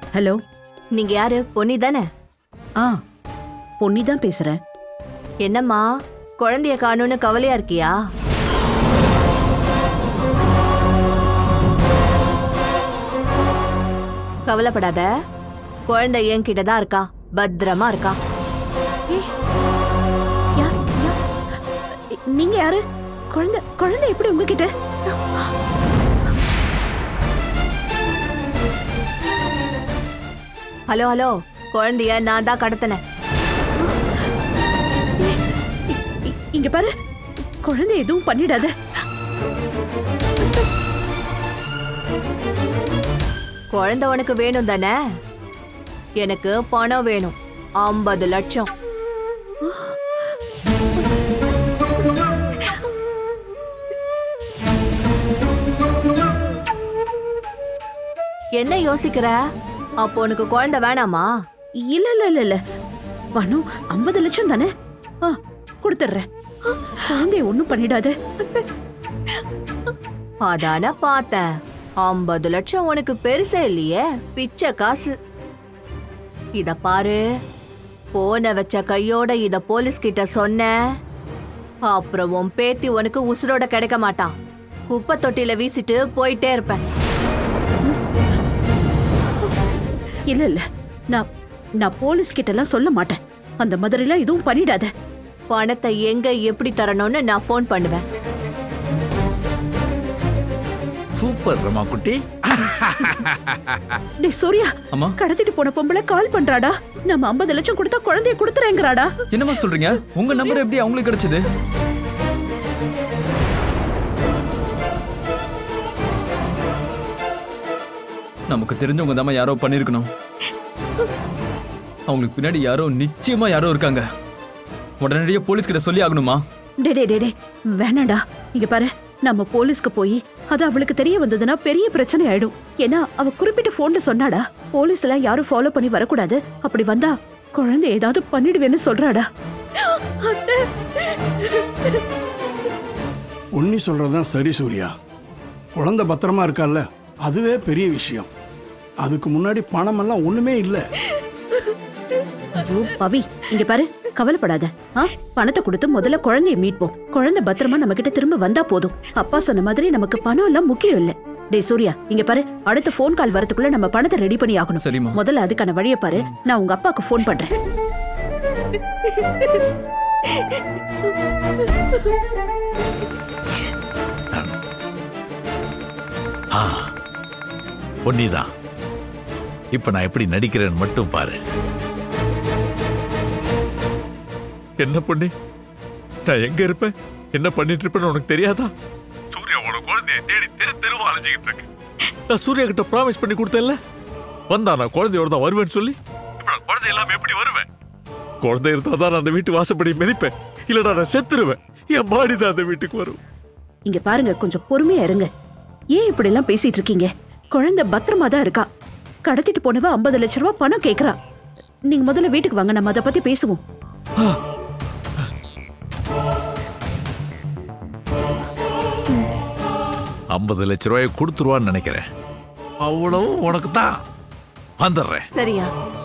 Hello நீங்க யாரு பொன்னி தானே ஆ பொன்னி தான் பேசுறேன் என்னம்மா குழந்தைய காணும்னு கவலையா இருக்கியா கவலைப்படாத குழந்தை என்கிட்ட தான் இருக்கா பத்திரமா இருக்கா யா- யா- நீங்க யாரு குழந்தை குழந்தை எப்படி உங்ககிட்ட ஹலோ ஹலோ குழந்தைய நான் தான் கடத்தினேன் இ- இங்க பாரு குழந்தை எதுவும் பண்ணிடாத குழந்தை உனக்கு வேணும் தானே எனக்கு பணம் வேணும் ஐம்பது லட்சம் என்ன யோசிக்கிற அப்போ உனக்கு குழந்தை வேணாமா இல்ல இல்ல இல்ல இல்ல பணம் ஐம்பது லட்சம் தானே ஆ கொடுத்துட்றேன் குழந்தைய ஒண்ணும் பண்ணிடாத அதான பார்த்தேன் ஐம்பது லட்சம் உனக்கு பெருசே இல்லையே பிச்சை காசு இத பாரு போன வச்ச கையோட இத போலீஸ் கிட்ட சொன்ன அப்புறம் உன் பேத்தி உனக்கு உசுரோட கிடைக்க மாட்டான் குப்பை தொட்டில வீசிட்டு போயிட்டே இருப்பேன் இல்ல இல்ல நான் நான் போலீஸ் கிட்ட எல்லாம் சொல்ல மாட்டேன் அந்த மாதிரிலாம் எதுவும் பண்ணிடாத பணத்தை எங்க எப்படி தரணும்னு நான் ஃபோன் பண்ணுவேன் சூப்பர் ரமா குட்டி டேய் சூர்யா அம்மா கடத்திட்டு போன பொம்பளை கால் பண்றாடா நம்ம ஐம்பது லட்சம் கொடுத்தா குழந்தைய கொடுத்துறேங்கிறாடா என்னம்மா சொல்றீங்க உங்க நம்பர் எப்படி அவங்களுக்கு கிடைச்சது நமக்கு தெரிஞ்சவங்க தாம்மா யாரோ பண்ணிருக்கணும் அவங்களுக்கு பின்னாடி யாரோ நிச்சயமா யாரோ இருக்காங்க உடனடியாக போலீஸ் கிட்ட சொல்லி ஆகணுமா டே டே டே டே வேணாடா இங்க பாரு நம்ம போலீஸ்க்கு போய் அது அவளுக்கு தெரிய வந்ததுன்னா பெரிய பிரச்சனை ஆயிடும் ஏன்னா அவ குறிப்பிட்ட போன்ல சொன்னாடா போலீஸ் எல்லாம் யாரும் ஃபாலோ பண்ணி வரக்கூடாது அப்படி வந்தா குழந்தை ஏதாவது பண்ணிடுவேன்னு சொல்றாடா உன்னி சொல்றதுதான் சரி சூர்யா குழந்தை பத்திரமா இருக்கால்ல அதுவே பெரிய விஷயம் அதுக்கு முன்னாடி பணமெல்லாம் ஒண்ணுமே இல்லை ஐயோ பவி இங்க பாரு கவலைப்படாத ஆ பணத்தை கொடுத்து முதல்ல குழந்தைய மீட்போம் குழந்தை பத்திரமா நம்ம கிட்ட திரும்ப வந்தா போதும் அப்பா சொன்ன மாதிரி நமக்கு பணம் எல்லாம் முக்கியம் இல்ல டேய் சூர்யா இங்க பாரு அடுத்த ஃபோன் கால் வரதுக்குள்ள நம்ம பணத்தை ரெடி பண்ணி ஆகணும் சரிம்மா. முதல்ல அதுக்கான வழியை பாரு நான் உங்க அப்பாவுக்கு ஃபோன் பண்றேன் ஆ பொன்னிதான் இப்ப நான் எப்படி நடிக்கிறேன்னு மட்டும் பாரு என்ன பொண்ணி நான் எங்க இருப்பேன் என்ன பண்ணிட்டு இருப்பேன்னு உனக்கு தெரியாதா சூர்யா உனக்கு குழந்தைய தேடி தெரு தெருவா அலைஞ்சிக்கிட்டு இருக்கு நான் சூர்யா கிட்ட ப்ராமிஸ் பண்ணி கொடுத்தேன்ல வந்தா நான் குழந்தையோட தான் வருவேன்னு சொல்லி இப்ப நான் குழந்தை இல்லாம எப்படி வருவேன் குழந்தை இருந்தா தான் நான் அந்த வீட்டு வாசப்படி மிதிப்பேன் இல்லடா நான் செத்துருவேன் என் பாடி தான் அந்த வீட்டுக்கு வரும் இங்க பாருங்க கொஞ்சம் பொறுமையா இருங்க ஏன் இப்படி எல்லாம் பேசிட்டு இருக்கீங்க குழந்தை பத்திரமா தான் இருக்கா கடத்திட்டு போனவ ஐம்பது லட்ச ரூபாய் பணம் கேக்குறா நீங்க முதல்ல வீட்டுக்கு வாங்க நம்ம அதை பத்தி பேசுவோம் ஐம்பது லட்ச ரூபாயை கொடுத்துருவான்னு நினைக்கிறேன் அவ்வளவு உனக்கு தான் வந்துடுறேன் சரியா